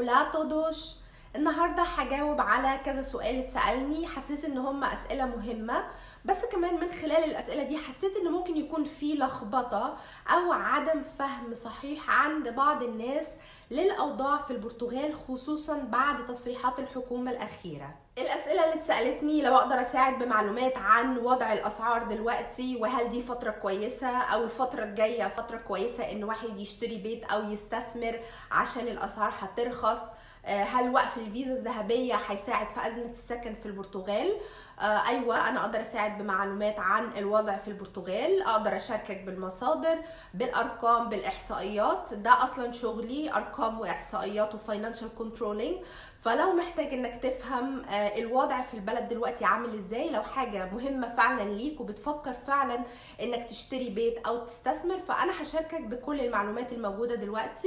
Hola todos النهاردة هجاوب على كذا سؤال اتسألني حسيت ان هم اسئلة مهمة بس كمان من خلال الاسئلة دي حسيت ان ممكن يكون في لخبطة او عدم فهم صحيح عند بعض الناس للاوضاع في البرتغال خصوصا بعد تصريحات الحكومة الاخيرة الاسئلة اللي اتسألتني لو اقدر اساعد بمعلومات عن وضع الاسعار دلوقتي وهل دي فترة كويسة او الفترة الجاية فترة كويسة ان واحد يشتري بيت او يستثمر عشان الاسعار هترخص هل وقف الفيزا الذهبية هيساعد في أزمة السكن في البرتغال؟ آه أيوة أنا أقدر أساعد بمعلومات عن الوضع في البرتغال أقدر أشاركك بالمصادر بالأرقام بالإحصائيات ده أصلا شغلي أرقام وإحصائيات وفاينانشال كنترولينج فلو محتاج انك تفهم آه الوضع في البلد دلوقتي عامل ازاي لو حاجه مهمه فعلا ليك وبتفكر فعلا انك تشتري بيت او تستثمر فانا هشاركك بكل المعلومات الموجوده دلوقتي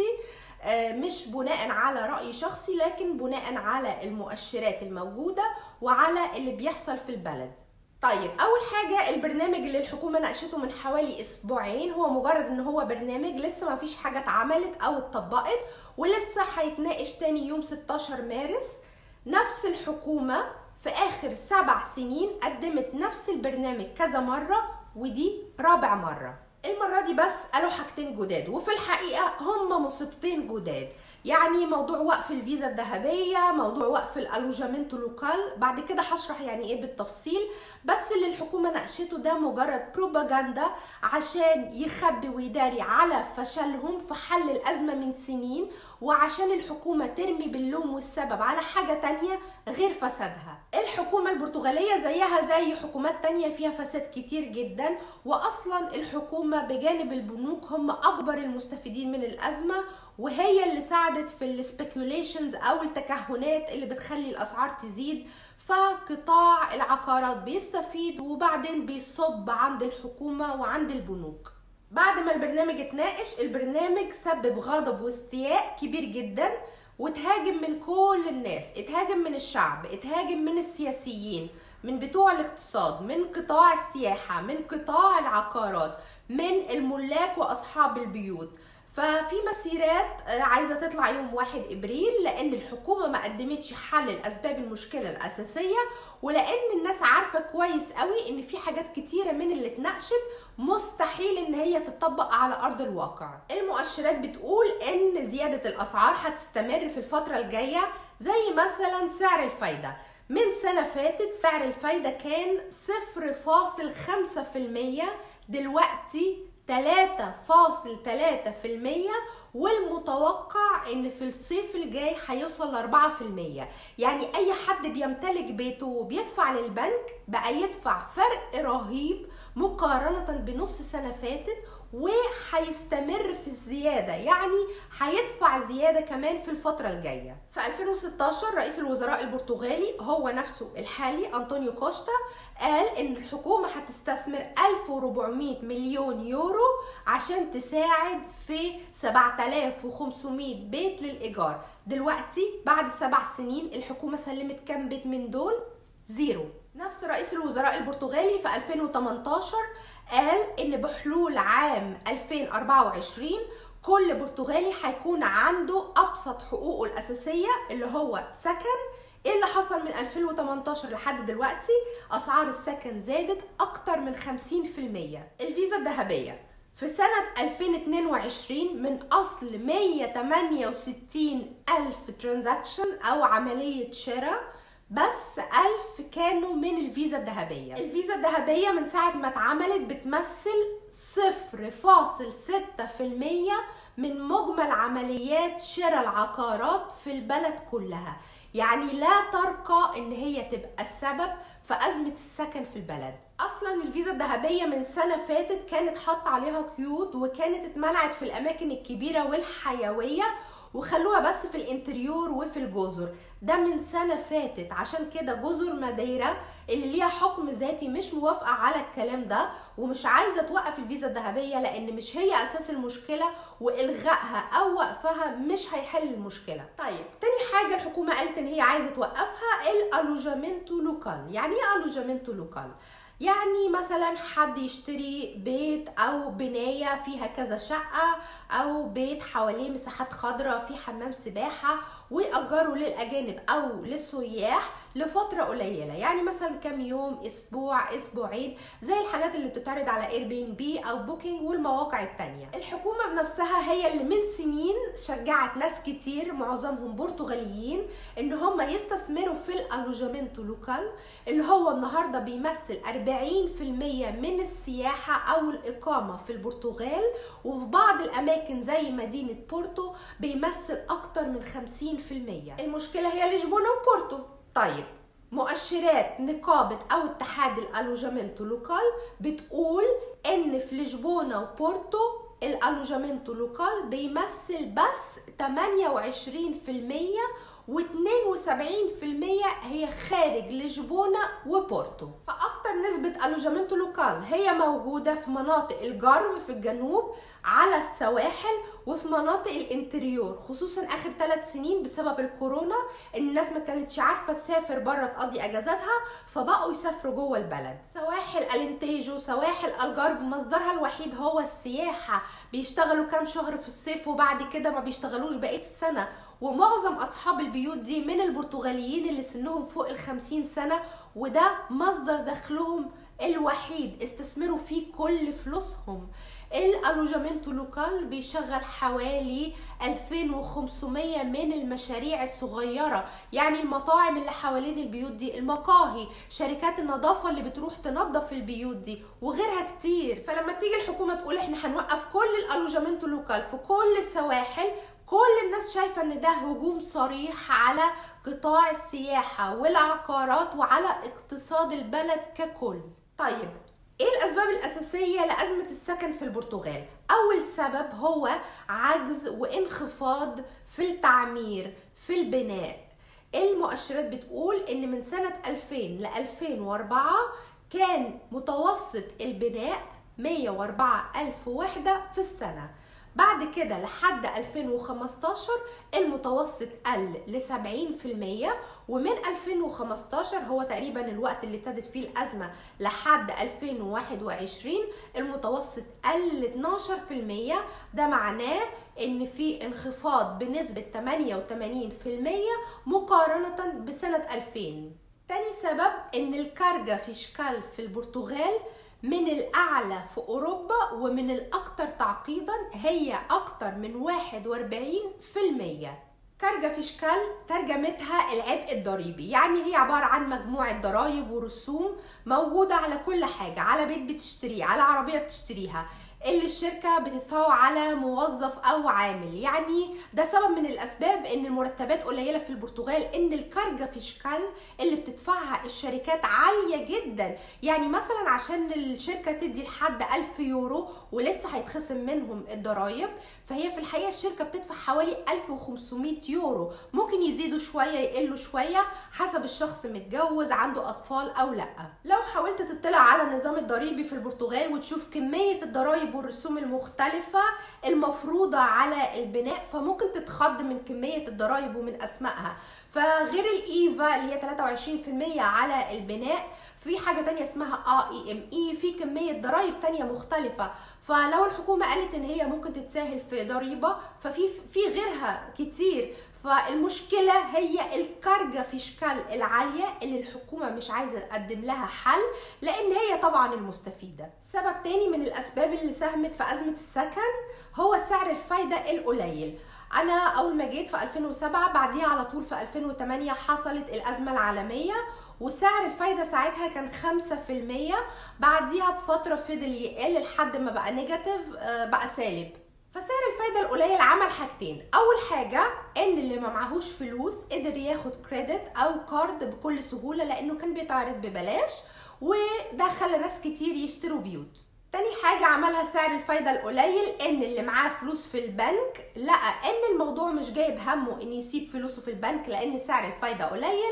مش بناء على رأي شخصي لكن بناء على المؤشرات الموجودة وعلى اللي بيحصل في البلد طيب اول حاجه البرنامج اللي الحكومه ناقشته من حوالي اسبوعين هو مجرد ان هو برنامج لسه ما فيش حاجه اتعملت او اتطبقت ولسه هيتناقش تاني يوم 16 مارس نفس الحكومه في اخر سبع سنين قدمت نفس البرنامج كذا مره ودي رابع مره المرة دي بس قالوا حاجتين جداد وفي الحقيقة هم مصيبتين جداد يعني موضوع وقف الفيزا الذهبية موضوع وقف الالوجامنتو لوكال بعد كده هشرح يعني ايه بالتفصيل بس اللي الحكومة ناقشته ده مجرد بروباجندا عشان يخبي ويداري على فشلهم في حل الأزمة من سنين وعشان الحكومة ترمي باللوم والسبب على حاجة تانية غير فسادها الحكومة البرتغالية زيها زي حكومات تانية فيها فساد كتير جدا وأصلا الحكومة بجانب البنوك هم أكبر المستفيدين من الأزمة وهي اللي ساعدت في السبيكوليشنز أو التكهنات اللي بتخلي الأسعار تزيد فقطاع العقارات بيستفيد وبعدين بيصب عند الحكومة وعند البنوك بعد ما البرنامج اتناقش البرنامج سبب غضب واستياء كبير جدا واتهاجم من كل الناس اتهاجم من الشعب اتهاجم من السياسيين من بتوع الاقتصاد من قطاع السياحة من قطاع العقارات من الملاك وأصحاب البيوت ففي مسيرات عايزه تطلع يوم 1 ابريل لان الحكومه ما قدمتش حل لاسباب المشكله الاساسيه ولان الناس عارفه كويس قوي ان في حاجات كتيره من اللي اتناقشت مستحيل ان هي تطبق على ارض الواقع المؤشرات بتقول ان زياده الاسعار هتستمر في الفتره الجايه زي مثلا سعر الفايده من سنه فاتت سعر الفايده كان 0.5% دلوقتي 3.3% والمتوقع ان في الصيف الجاي هيوصل ل 4% يعني اي حد بيمتلك بيته وبيدفع للبنك بقى يدفع فرق رهيب مقارنة بنص سنة فاتت وهيستمر في الزياده يعني هيدفع زياده كمان في الفتره الجايه في 2016 رئيس الوزراء البرتغالي هو نفسه الحالي انطونيو كوستا قال ان الحكومه هتستثمر 1400 مليون يورو عشان تساعد في 7500 بيت للايجار دلوقتي بعد سبع سنين الحكومه سلمت كام بيت من دول زيرو نفس رئيس الوزراء البرتغالي في 2018 قال ان بحلول عام 2024 كل برتغالي هيكون عنده ابسط حقوقه الاساسيه اللي هو سكن ايه اللي حصل من 2018 لحد دلوقتي اسعار السكن زادت اكتر من 50% الفيزا الذهبيه في سنة 2022 من أصل 168 ألف ترانزاكشن أو عملية شراء بس ألف كانوا من الفيزا الذهبية الفيزا الذهبية من ساعة ما اتعملت بتمثل صفر فاصل ستة في المية من مجمل عمليات شراء العقارات في البلد كلها يعني لا ترقى ان هي تبقى السبب في أزمة السكن في البلد أصلا الفيزا الذهبية من سنة فاتت كانت حط عليها قيود وكانت اتمنعت في الأماكن الكبيرة والحيوية وخلوها بس في الانتريور وفي الجزر ده من سنة فاتت عشان كده جزر ماديرا اللي ليها حكم ذاتي مش موافقة على الكلام ده ومش عايزة توقف الفيزا الذهبية لأن مش هي أساس المشكلة وإلغائها أو وقفها مش هيحل المشكلة طيب تاني حاجة الحكومة قالت إن هي عايزة توقفها الألوجامنتو لوكال يعني إيه ألوجامنتو لوكال؟ يعني مثلا حد يشتري بيت او بناية فيها كذا شقة او بيت حواليه مساحات خضراء في حمام سباحة ويأجروا للأجانب أو للسياح لفترة قليلة يعني مثلا كام يوم أسبوع أسبوعين زي الحاجات اللي بتتعرض على اير بي ان بي أو بوكينج والمواقع التانية الحكومة بنفسها هي اللي من سنين شجعت ناس كتير معظمهم برتغاليين ان هم يستثمروا في الالوجامنتو لوكال اللي هو النهاردة بيمثل 40% من السياحة أو الإقامة في البرتغال وفي بعض الأماكن زي مدينة بورتو بيمثل أكتر من 50% المشكلة هي لشبونة وبورتو طيب مؤشرات نقابة أو اتحاد الألوجامنتو لوكال بتقول إن في لشبونة وبورتو الألوجامنتو لوكال بيمثل بس 28% و72% هي خارج لشبونة وبورتو فأكتر نسبة ألوجامنتو لوكال هي موجودة في مناطق الجرف في الجنوب على السواحل وفي مناطق الانتريور خصوصا اخر ثلاث سنين بسبب الكورونا الناس ما كانتش عارفه تسافر بره تقضي اجازاتها فبقوا يسافروا جوه البلد سواحل الانتيجو سواحل الجرف مصدرها الوحيد هو السياحه بيشتغلوا كام شهر في الصيف وبعد كده ما بيشتغلوش بقيه السنه ومعظم اصحاب البيوت دي من البرتغاليين اللي سنهم فوق ال 50 سنه وده مصدر دخلهم الوحيد استثمروا فيه كل فلوسهم الالوجامنتو لوكال بيشغل حوالي 2500 من المشاريع الصغيرة يعني المطاعم اللي حوالين البيوت دي المقاهي شركات النظافة اللي بتروح تنظف البيوت دي وغيرها كتير فلما تيجي الحكومة تقول احنا هنوقف كل الالوجامنتو لوكال في كل السواحل كل الناس شايفة ان ده هجوم صريح على قطاع السياحة والعقارات وعلى اقتصاد البلد ككل طيب ايه الاسباب الاساسيه لازمه السكن في البرتغال اول سبب هو عجز وانخفاض في التعمير في البناء المؤشرات بتقول ان من سنه 2000 ل 2004 كان متوسط البناء 104 ألف وحدة في السنة بعد كده لحد 2015 المتوسط قل ل 70% ومن 2015 هو تقريبا الوقت اللي ابتدت فيه الأزمة لحد 2021 المتوسط قل ل 12% ده معناه ان في انخفاض بنسبة 88% مقارنة بسنة 2000 تاني سبب ان الكارجة فيشكال في البرتغال من الأعلى في أوروبا ومن الأكثر تعقيدا هي أكثر من 41% كارجا فيشكال ترجمتها العبء الضريبي يعني هي عبارة عن مجموعة ضرائب ورسوم موجودة على كل حاجة على بيت بتشتريه على عربية بتشتريها اللي الشركة بتدفعه على موظف أو عامل يعني ده سبب من الأسباب إن المرتبات قليلة في البرتغال إن الكارجة فيشكال اللي بتدفعها الشركات عالية جدا يعني مثلا عشان الشركة تدي لحد 1000 يورو ولسه هيتخصم منهم الضرايب فهي في الحقيقة الشركة بتدفع حوالي 1500 يورو ممكن يزيدوا شوية يقلوا شوية حسب الشخص متجوز عنده أطفال أو لأ لو حاولت تطلع على النظام الضريبي في البرتغال وتشوف كمية الضرايب والرسوم المختلفة المفروضة على البناء فممكن تتخض من كمية الضرايب ومن أسمائها فغير الإيفا اللي هي 23% على البناء في حاجة تانية اسمها اه اي ام اي في كمية ضرايب تانية مختلفة فلو الحكومة قالت ان هي ممكن تتساهل في ضريبة ففي في غيرها كتير فالمشكلة هي الكارجة فيشكال العالية اللي الحكومة مش عايزة تقدم لها حل لأن هي طبعا المستفيدة سبب تاني من الأسباب اللي ساهمت في أزمة السكن هو سعر الفايدة القليل أنا أول ما جيت في 2007 بعديها على طول في 2008 حصلت الأزمة العالمية وسعر الفايدة ساعتها كان 5% بعديها بفترة فضل يقل لحد ما بقى نيجاتيف بقى سالب فسعر الفايدة القليل عمل حاجتين أول حاجة إن اللي ما معهوش فلوس قدر ياخد كريدت أو كارد بكل سهولة لأنه كان بيتعرض ببلاش وده خلى ناس كتير يشتروا بيوت تاني حاجة عملها سعر الفايدة القليل ان اللي معاه فلوس في البنك لقى ان الموضوع مش جايب همه ان يسيب فلوسه في البنك لان سعر الفايدة قليل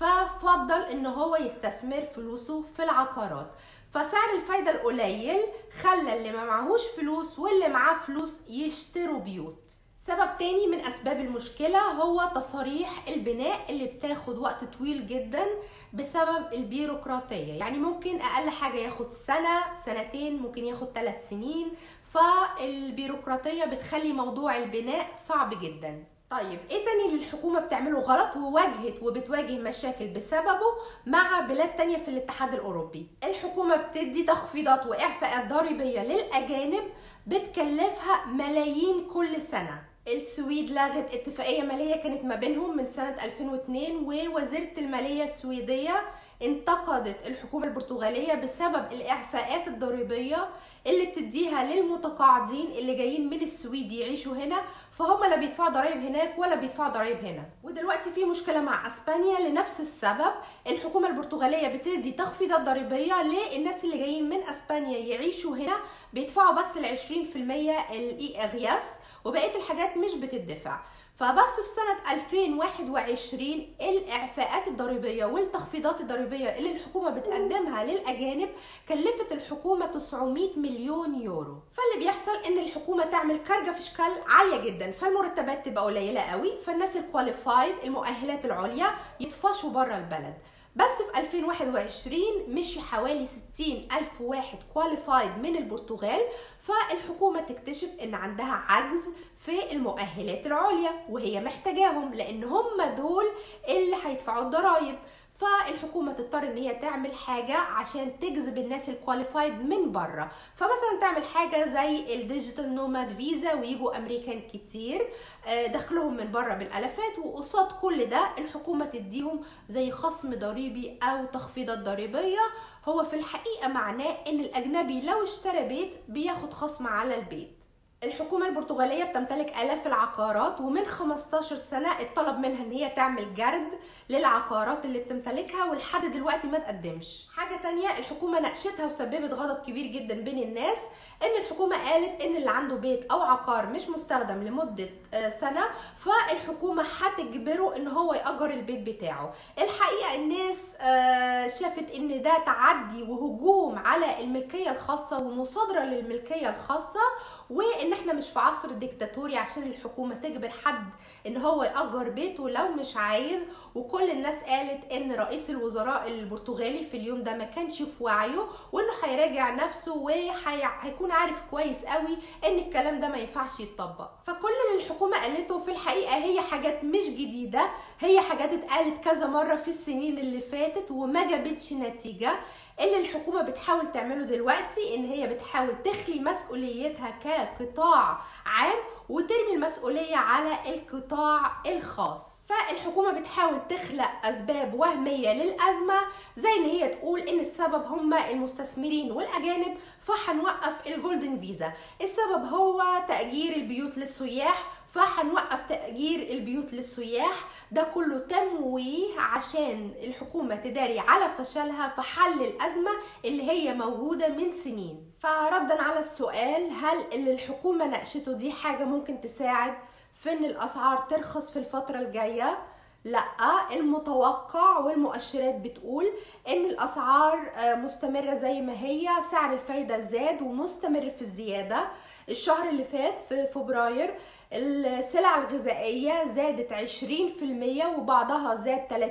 ففضل ان هو يستثمر فلوسه في العقارات فسعر الفايدة القليل خلى اللي ما معهوش فلوس واللي معاه فلوس يشتروا بيوت سبب تاني من اسباب المشكله هو تصاريح البناء اللي بتاخد وقت طويل جدا بسبب البيروقراطيه يعني ممكن اقل حاجه ياخد سنه سنتين ممكن ياخد ثلاث سنين فالبيروقراطيه بتخلي موضوع البناء صعب جدا طيب ايه تاني اللي الحكومة بتعمله غلط وواجهت وبتواجه مشاكل بسببه مع بلاد تانية في الاتحاد الاوروبي الحكومة بتدي تخفيضات واعفاءات ضريبية للاجانب بتكلفها ملايين كل سنة السويد لغت اتفاقية مالية كانت ما بينهم من سنة 2002 ووزيرة المالية السويدية انتقدت الحكومة البرتغالية بسبب الإعفاءات الضريبية اللي بتديها للمتقاعدين اللي جايين من السويد يعيشوا هنا فهم لا بيدفعوا ضرايب هناك ولا بيدفعوا ضرايب هنا ودلوقتي في مشكلة مع اسبانيا لنفس السبب الحكومة البرتغالية بتدي تخفيضات ضريبية للناس اللي جايين من اسبانيا يعيشوا هنا بيدفعوا بس ال 20% الاي اغياس وبقية الحاجات مش بتدفع فبس في سنة 2021 الإعفاءات الضريبية والتخفيضات الضريبية اللي الحكومة بتقدمها للأجانب كلفت الحكومة 900 مليون يورو فاللي بيحصل إن الحكومة تعمل كارجة فيشكال عالية جدا فالمرتبات تبقى قليلة قوي فالناس الكواليفايد المؤهلات العليا يطفشوا بره البلد بس في 2021 مشي حوالي 60 ألف واحد كواليفايد من البرتغال فالحكومة تكتشف ان عندها عجز في المؤهلات العليا وهي محتاجاهم لان هم دول اللي هيدفعوا الضرايب فالحكومه تضطر ان هي تعمل حاجه عشان تجذب الناس الكواليفايد من بره فمثلا تعمل حاجه زي الديجيتال نوماد فيزا ويجوا امريكان كتير دخلهم من بره بالالافات وقصاد كل ده الحكومه تديهم زي خصم ضريبي او تخفيضات ضريبيه هو في الحقيقه معناه ان الاجنبي لو اشترى بيت بياخد خصم على البيت الحكومة البرتغالية بتمتلك آلاف العقارات ومن 15 سنة اتطلب منها ان هي تعمل جرد للعقارات اللي بتمتلكها ولحد دلوقتي ما تقدمش حاجة تانية الحكومة ناقشتها وسببت غضب كبير جدا بين الناس ان الحكومة قالت ان اللي عنده بيت او عقار مش مستخدم لمدة سنة فالحكومة هتجبره ان هو يأجر البيت بتاعه الحقيقة الناس شافت ان ده تعدي وهجوم على الملكية الخاصة ومصادرة للملكية الخاصة وان احنا مش في عصر ديكتاتوري عشان الحكومه تجبر حد ان هو ياجر بيته لو مش عايز وكل الناس قالت ان رئيس الوزراء البرتغالي في اليوم ده ما كانش في وعيه وانه هيراجع نفسه وهيكون عارف كويس قوي ان الكلام ده ما ينفعش يتطبق فكل اللي الحكومه قالته في الحقيقه هي حاجات مش جديده هي حاجات اتقالت كذا مره في السنين اللي فاتت وما جابتش نتيجه اللي الحكومه بتحاول تعمله دلوقتي ان هي بتحاول تخلي مسؤوليتها كقطاع عام وترمي المسؤولية على القطاع الخاص فالحكومة بتحاول تخلق أسباب وهمية للأزمة زي إن هي تقول إن السبب هم المستثمرين والأجانب فهنوقف الجولدن فيزا السبب هو تأجير البيوت للسياح فهنوقف تأجير البيوت للسياح ده كله تمويه عشان الحكومة تداري على فشلها في حل الأزمة اللي هي موجودة من سنين فردا على السؤال هل اللي الحكومة ناقشته دي حاجة ممكن تساعد في ان الأسعار ترخص في الفترة الجاية؟ لا المتوقع والمؤشرات بتقول ان الاسعار مستمره زي ما هي سعر الفايده زاد ومستمر في الزياده الشهر اللي فات في فبراير السلع الغذائية زادت 20% وبعضها زاد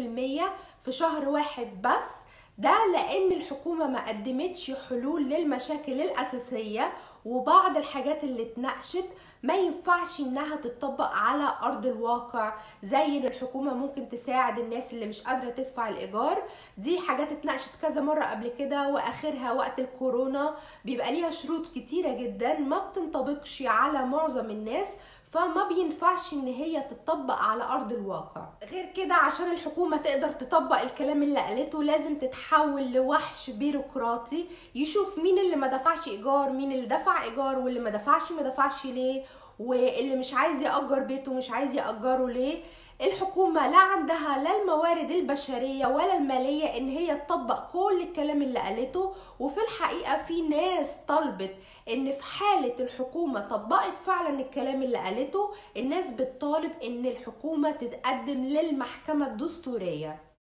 30% في شهر واحد بس ده لان الحكومة ما قدمتش حلول للمشاكل الاساسية وبعض الحاجات اللي اتناقشت ما ينفعش انها تطبق على ارض الواقع زي ان الحكومه ممكن تساعد الناس اللي مش قادره تدفع الايجار دي حاجات اتناقشت كذا مره قبل كده واخرها وقت الكورونا بيبقى ليها شروط كتيره جدا ما بتنطبقش على معظم الناس فما بينفعش ان هي تطبق على ارض الواقع غير كده عشان الحكومه تقدر تطبق الكلام اللي قالته لازم تتحول لوحش بيروقراطي يشوف مين اللي ما دفعش ايجار مين اللي دفع ايجار واللي ما دفعش ما دفعش ليه واللي مش عايز يأجر بيته مش عايز يأجره ليه الحكومة لا عندها لا الموارد البشرية ولا المالية ان هي تطبق كل الكلام اللي قالته وفي الحقيقة في ناس طلبت ان في حالة الحكومة طبقت فعلا الكلام اللي قالته الناس بتطالب ان الحكومة تتقدم للمحكمة الدستورية